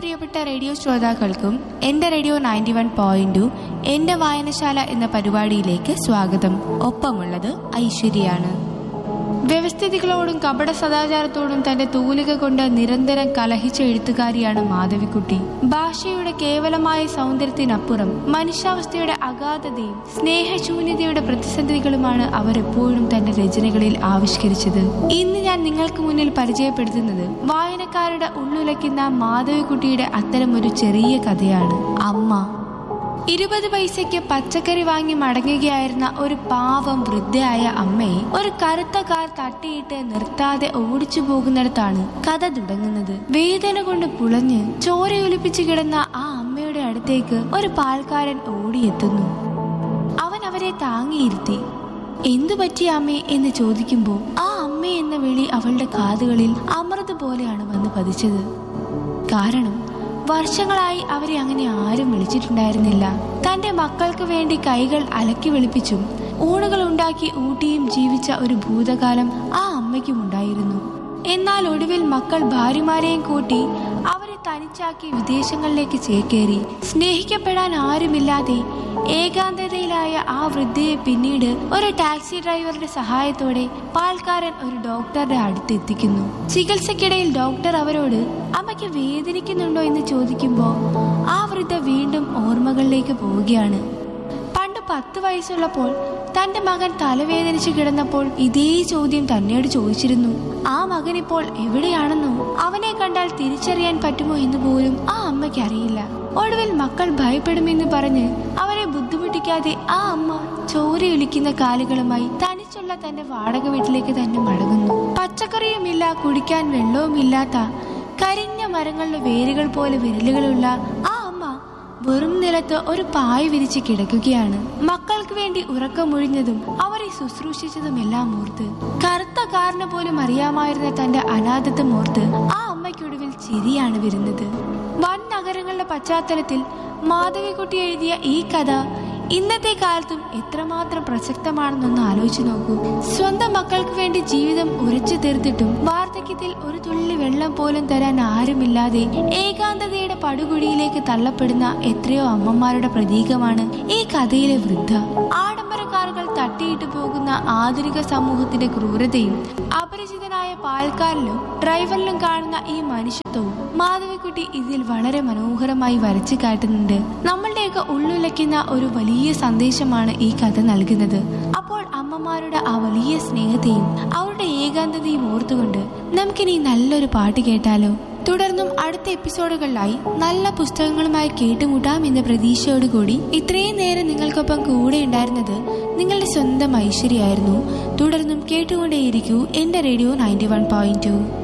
പ്രിയപ്പെട്ട റേഡിയോ ശ്രോതാക്കൾക്കും എൻ്റെ radio ninety one point two എൻ്റെ വായനശാല എന്ന പരിപാടിയിലേക്ക് സ്വാഗതം ഒപ്പമുള്ളത് ഐശ്വര്യയാണ് വ്യവസ്ഥിതികളോടും കപട സദാചാരത്തോടും തന്റെ തൂലിക കൊണ്ട് നിരന്തരം കലഹിച്ച എഴുത്തുകാരിയാണ് മാധവിക്കുട്ടി ഭാഷയുടെ കേവലമായ സൗന്ദര്യത്തിനപ്പുറം മനുഷ്യാവസ്ഥയുടെ അഗാധതയും സ്നേഹശൂന്യതയുടെ പ്രതിസന്ധികളുമാണ് അവർ എപ്പോഴും തന്റെ രചനകളിൽ ആവിഷ്കരിച്ചത് ഇന്ന് ഞാൻ നിങ്ങൾക്ക് മുന്നിൽ പരിചയപ്പെടുത്തുന്നത് വായനക്കാരുടെ ഉള്ളുലയ്ക്കുന്ന മാധവിക്കുട്ടിയുടെ അത്തരമൊരു ചെറിയ കഥയാണ് അമ്മ ഇരുപത് പൈസയ്ക്ക് പച്ചക്കറി വാങ്ങി മടങ്ങുകയായിരുന്ന ഒരു പാവം വൃദ്ധയായ അമ്മയെ ഒരു കറുത്ത കാർ തട്ടിയിട്ട് നിർത്താതെ ഓടിച്ചു പോകുന്നിടത്താണ് കഥ തുടങ്ങുന്നത് വേദന കൊണ്ട് പുളഞ്ഞ് ചോരയൊലിപ്പിച്ചു കിടന്ന ആ അമ്മയുടെ അടുത്തേക്ക് ഒരു പാൽക്കാരൻ ഓടിയെത്തുന്നു അവൻ അവരെ താങ്ങിയിരുത്തി എന്തു പറ്റി അമ്മേ എന്ന് ചോദിക്കുമ്പോൾ ആ അമ്മ എന്ന വിളി അവളുടെ കാതുകളിൽ അമൃത് പോലെയാണ് വന്ന് പതിച്ചത് കാരണം വർഷങ്ങളായി അവരെ അങ്ങനെ ആരും വിളിച്ചിട്ടുണ്ടായിരുന്നില്ല തന്റെ മക്കൾക്ക് വേണ്ടി കൈകൾ അലക്കി വെളുപ്പിച്ചും ഊണുകൾ ഉണ്ടാക്കി ഊട്ടിയും ജീവിച്ച ഒരു ഭൂതകാലം ആ അമ്മയ്ക്കും ഉണ്ടായിരുന്നു എന്നാൽ ഒടുവിൽ മക്കൾ ഭാര്യമാരെയും കൂട്ടി അവരെ തനിച്ചാക്കി വിദേശങ്ങളിലേക്ക് ചേക്കേറി സ്നേഹിക്കപ്പെടാൻ ആരുമില്ലാതെ ഏകാന്തതയിലായ ആ വൃദ്ധയെ പിന്നീട് ഒരു ടാക്സി ഡ്രൈവറുടെ സഹായത്തോടെ പാൽക്കാരൻ ഒരു ഡോക്ടറുടെ അടുത്തെത്തിക്കുന്നു ചികിത്സക്കിടയിൽ ഡോക്ടർ അവരോട് അമ്മയ്ക്ക് വേദനിക്കുന്നുണ്ടോ എന്ന് ചോദിക്കുമ്പോൾ ആ വൃദ്ധ വീണ്ടും ഓർമ്മകളിലേക്ക് പോവുകയാണ് പണ്ട് പത്ത് വയസ്സുള്ളപ്പോൾ തന്റെ മകൻ തലവേദനിച്ച് കിടന്നപ്പോൾ ഇതേ ചോദ്യം തന്നോട് ചോദിച്ചിരുന്നു ആ മകൻ ഇപ്പോൾ എവിടെയാണെന്നോ അവനെ കണ്ടാൽ തിരിച്ചറിയാൻ പറ്റുമോ എന്ന് പോലും ആ അമ്മയ്ക്ക് അറിയില്ല ഒടുവിൽ മക്കൾ ഭയപ്പെടുമെന്ന് പറഞ്ഞ് അവരെ ബുദ്ധിമുട്ടിക്കാതെ ആ അമ്മ ചോരയൊലിക്കുന്ന കാലുകളുമായി തനിച്ചുള്ള തന്റെ വാടക വീട്ടിലേക്ക് തന്നെ മടങ്ങുന്നു പച്ചക്കറിയുമില്ല കുടിക്കാൻ വെള്ളവുമില്ലാത്ത കരിഞ്ഞ മരങ്ങളുടെ വേരുകൾ പോലെ വിരലുകളുള്ള ആ അമ്മ വെറും നിലത്ത് ഒരു പായ വിരിച്ച് കിടക്കുകയാണ് മക്കൾക്ക് വേണ്ടി ഉറക്കമൊഴിഞ്ഞതും അവരെ ശുശ്രൂഷിച്ചതുമെല്ലാം ഓർത്ത് കറുത്ത കാറിന് പോലും അറിയാമായിരുന്ന തന്റെ അനാഥത്വം ഓർത്ത് ആ അമ്മയ്ക്കൊടുവിൽ ചിരിയാണ് വരുന്നത് വൻ നഗരങ്ങളുടെ പശ്ചാത്തലത്തിൽ മാധവിക്കുട്ടി എഴുതിയ ഈ കഥ ഇന്നത്തെ കാലത്തും എത്രമാത്രം പ്രസക്തമാണെന്നൊന്ന് ആലോചിച്ചു നോക്കൂ സ്വന്തം മക്കൾക്ക് വേണ്ടി ജീവിതം ഉരച്ചു തീർത്തിട്ടും വാർദ്ധക്യത്തിൽ ഒരു തുള്ളി വെള്ളം പോലും തരാൻ ആരുമില്ലാതെ ഏകാന്തതയുടെ പടുകുഴിയിലേക്ക് തള്ളപ്പെടുന്ന എത്രയോ അമ്മമാരുടെ പ്രതീകമാണ് ഈ കഥയിലെ വൃദ്ധ ആഡംബര കാറുകൾ തട്ടിയിട്ട് പോകുന്ന ആധുനിക സമൂഹത്തിന്റെ ക്രൂരതയും അപരിചിതനായ പാൽക്കാരിലും ഡ്രൈവറിലും കാണുന്ന ഈ മനുഷ്യത്വവും മാധവിക്കുട്ടി ഇതിൽ വളരെ മനോഹരമായി വരച്ചു കാട്ടുന്നുണ്ട് നമ്മളുടെയൊക്കെ ഉള്ളുലയ്ക്കുന്ന ഒരു വലിയ സന്ദേശമാണ് ഈ കഥ നൽകുന്നത് അപ്പോൾ അമ്മമാരുടെ ആ വലിയ സ്നേഹത്തെയും അവരുടെ ഏകാന്തതയും ഓർത്തുകൊണ്ട് നമുക്കിനി നല്ലൊരു പാട്ട് കേട്ടാലോ തുടർന്നും അടുത്ത എപ്പിസോഡുകളിലായി നല്ല പുസ്തകങ്ങളുമായി കേട്ടുമുട്ടാം എന്ന പ്രതീക്ഷയോടുകൂടി ഇത്രയും നേരം നിങ്ങൾക്കൊപ്പം കൂടെ ഉണ്ടായിരുന്നത് നിങ്ങളുടെ സ്വന്തം ഐശ്വര്യമായിരുന്നു തുടർന്നും കേട്ടുകൊണ്ടേയിരിക്കൂ എന്റെ radio ninety one point to